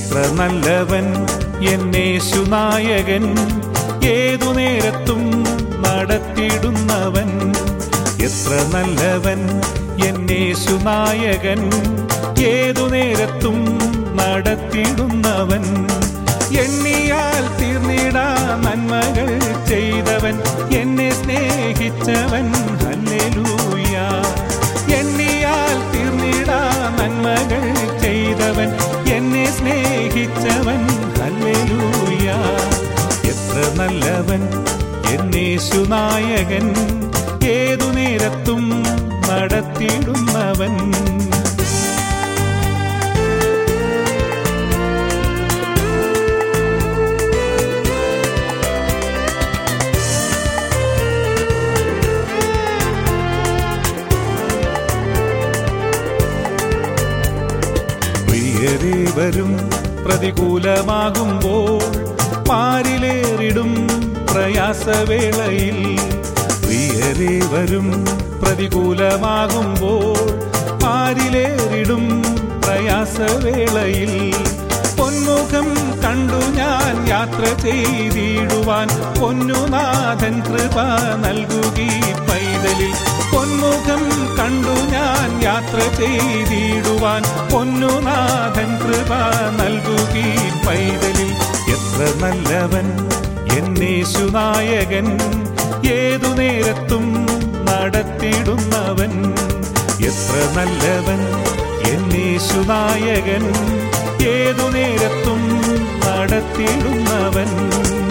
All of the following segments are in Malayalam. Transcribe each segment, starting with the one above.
എത്ര നല്ലവൻ എന്നേശുനായകൻ ഏതു നേരത്തും നടത്തിയിടുന്നവൻ എത്ര നല്ലവൻ എന്നേശുനായകൻ ഏതു നേരത്തും നടത്തിയിടുന്നവൻ എണ്ണിയാൽ തീർന്നിടാ നന്മകൾ ചെയ്തവൻ എന്നെ സ്നേഹിച്ചവൻ ഹല്ലേലൂയ എണ്ണിയാൽ തീർന്നിടാ നന്മകൾ ചെയ്തവൻ എന്നെ സ്നേഹിച്ചവൻ ഹല്ലേലൂയ എത്ര നല്ലവൻ എന്നേശുനായകൻ ഏതു നേരത്തും നടത്തിയിടുന്നവൻ പ്രിയരേവരും പ്രതികൂലമാകുമ്പോൾ പാരിലേറിടും പ്രയാസവേളയിൽ പ്രിയരേവരും പ്രതികൂലമാകുമ്പോൾ പാരിലേറിടും പ്രയാസവേളയിൽ പൊന്മുഖം കണ്ടു ഞാൻ യാത്ര ചെയ്തിടുവാൻ പൊന്നുനാഥൻ കൃപ നൽകുകി പൈതലിൽ പൊന്മുഖം കണ്ടു ഞാൻ യാത്ര ചെയ്തിടുവാൻ പൊന്നുനാഥൻ കൃപ നൽകുകി പൈതലിൽ എത്ര നല്ലവൻ എന്നേശുനായകൻ ഏതു നേരത്തും നടത്തിയിടുന്നവൻ എത്ര നല്ലവൻ എന്നേശുനായകൻ ഏതു നേരത്തും നടത്തിയിടുന്നവൻ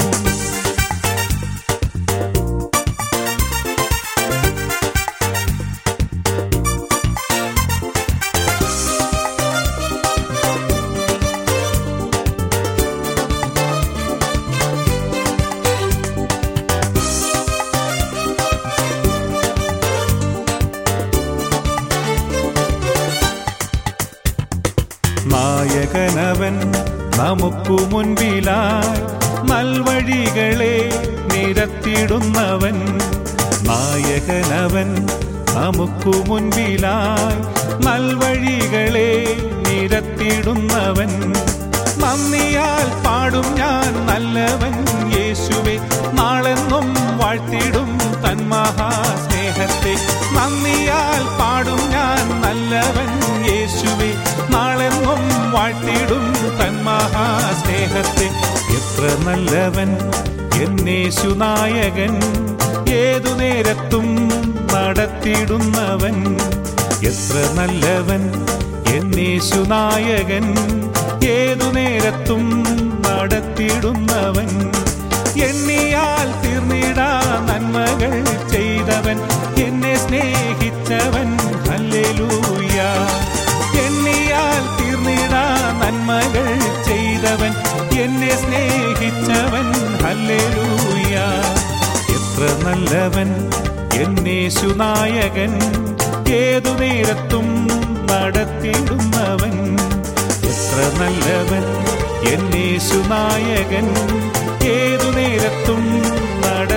നായകനവൻ നമുക്കു മുൻപിലായി നൽവഴികളെ നിരത്തിടുന്നവൻ നായകനവൻ നമുക്കു മുൻപിലായി നൽവഴികളെ നിരത്തിടുന്നവൻ നന്ദിയാൽ പാടും ഞാൻ നല്ലവൻ യേശുവെ നാളെന്നും വാഴ്ത്തിടും തൻ മഹാസ്നേഹത്തെ നന്ദിയാൽ പാടും ഞാൻ നല്ലവൻ യേശുവെ നാളെന്നും വാഴ്ത്തിടും തൻ മഹാസ്നേഹത്തെ എത്ര നല്ലവൻ എന്നേശുനായകൻ ഏതു നേരത്തും നടത്തിടുന്നവൻ എത്ര നല്ലവൻ എന്നേശുനായകൻ ഏതു നേരത്തും നടത്തിടുന്നവൻ എണ്ണിയാൽ തീർന്നിടാ നന്മകൾ ചെയ്തവൻ എന്നെ സ്നേഹിച്ചവൻ ഹല്ലേലൂയ എണ്ണിയാൽ തീർന്നിടാ നന്മകൾ ചെയ്തവൻ എന്നെ സ്നേഹിച്ചവൻ ഹല്ലേലൂയ എത്ര നല്ലവൻ എന്നേശുനായകൻ ഏതു നേരത്തും നടത്തിയിടുന്നവൻ എത്ര നല്ലവൻ എന്നേശുനായകൻ ഏതു നേരത്തും നട